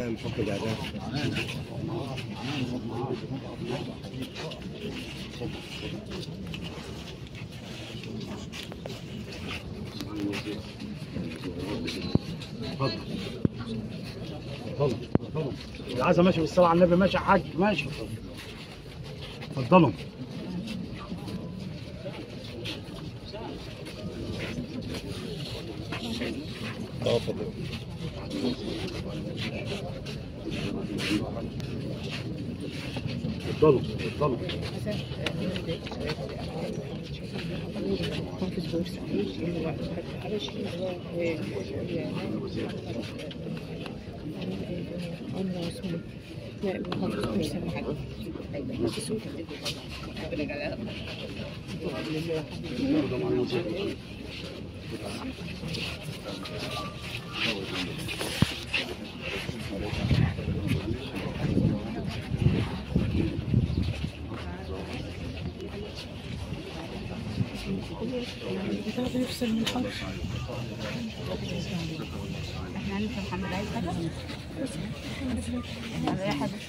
نحط الاعداد اتفضل اتفضل اتفضل العزا ماشي بالصلاه على النبي ماشي يا حاج ماشي اتفضلوا اه اتفضل اتفضلوا اتفضلوا حافظ بورسعيد حبشي الله اسمه لا حافظ بورسعيد بتاخده يفصل من الحر احنا عندك محمد عايز حاجه؟ عايز اي حاجه